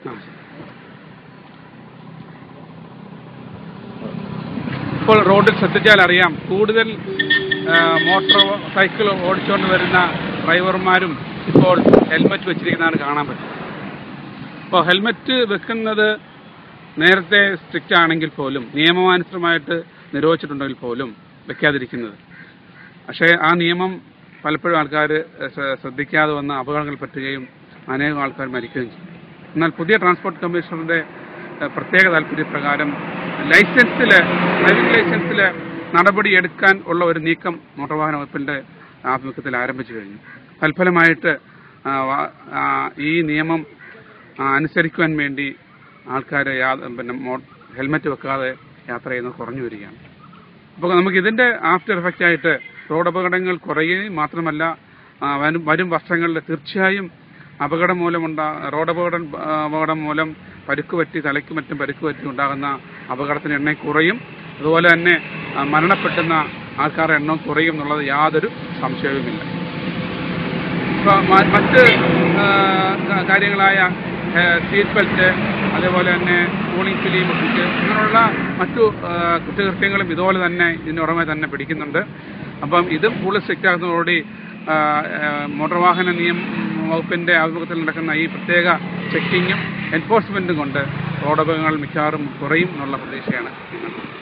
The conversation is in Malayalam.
ആ. ഇപ്പോൾ റോഡിൽ ശ്രദ്ധിച്ചാൽ അറിയാം കൂടുതൽ ആ, മോട്ടോർ സൈക്കിൾ ഓടിച്ചുകൊണ്ട് വരുന്ന ഡ്രൈവർമാരും ഇപ്പോൾ ഹെൽമറ്റ് വെച്ചിരിക്കുന്നതാണ് കാണാൻ പറ്റും അപ്പോൾ ഹെൽമറ്റ് വെക്കുന്നത് നേരത്തെ സ്ട്രിക്റ്റ് ആണെങ്കിൽ പോലും നിയമാനുസൃതമായിട്ട് നിരോധിച്ചിട്ടുണ്ടെങ്കിൽ പോലും വെക്കാതിരിക്കുന്നത് പക്ഷേ ആ നിയമം പലപ്പോഴും ആൾക്കാർ ശ്രദ്ധിക്കാതെ വന്ന് അപകടങ്ങൾ പറ്റുകയും അനേകം ആൾക്കാർ മരിക്കുകയും ചെയ്യും എന്നാൽ പുതിയ ട്രാൻസ്പോർട്ട് കമ്മീഷണറുടെ ഏഹ്, പ്രത്യേക താല്പര്യപ്രകാരം ലൈസൻസിൽ ഡ്രൈവിംഗ് ലൈസൻസിൽ നടപടി എടുക്കാൻ ഉള്ള ഒരു നീക്കം മോട്ടോർ വാഹന വകുപ്പിന്റെ ആഭിമുഖ്യത്തിൽ ആരംഭിച്ചു കഴിഞ്ഞു തൽഫലമായിട്ട് ആ, വ- ആ, ഈ നിയമം ആ, അനുസരിക്കുവാൻ വേണ്ടി ആൾക്കാർ പിന്നെ മോ- ഹെൽമറ്റ് വെക്കാതെ യാത്ര ചെയ്യുന്നത് കുറഞ്ഞു വരികയാണ് അപ്പോൾ നമുക്ക് ഇതിന്റെ ആഫ്റ്റർ എഫക്റ്റ് ആയിട്ട് റോഡ് അപകടങ്ങൾ കുറയുകയും മാത്രമല്ല ആ, വരും വരും വർഷങ്ങളിൽ തീർച്ചയായും അപകടം മൂലമുണ്ടാ റോഡ് അപകടം ആ, അപകടം മൂലം പരുക്ക് പറ്റി തലയ്ക്ക് മറ്റും പരുക്ക് പറ്റി ഉണ്ടാകുന്ന അപകടത്തിന് എണ്ണം കുറയും അതുപോലെ തന്നെ ആ, മരണപ്പെട്ടുന്ന ആൾക്കാരുടെ എണ്ണം കുറയും എന്നുള്ളത് യാതൊരു സംശയവുമില്ല ഇപ്പൊ മ- മറ്റ് ആ, ക- കാര്യങ്ങളായ സീറ്റ് ബെൽറ്റ് അതേപോലെ തന്നെ കൂളിംഗ് ഫിലിം ഒട്ടിച്ച് അങ്ങനെയുള്ള മറ്റു ആ, കുറ്റകൃത്യങ്ങളും ഇതുപോലെ തന്നെ ഇതിന് പുറമെ തന്നെ പിടിക്കുന്നുണ്ട് അപ്പം ഇതും കൂടുതൽ സ്ട്രിക്റ്റ് ആകുന്നതോടുകൂടി ആ, ആ, മോട്ടോർ വാഹന നിയമ വകുപ്പിന്റെ ആഭിമുഖ്യത്തിൽ നടക്കുന്ന ഈ പ്രത്യേക ചെക്കിങ്ങും എൻഫോഴ്സ്മെന്റും കൊണ്ട് റോഡ് അപകടങ്ങൾ മിക്കവാറും കുറയും എന്നുള്ള പ്രതീക്ഷയാണ് ഞങ്ങൾ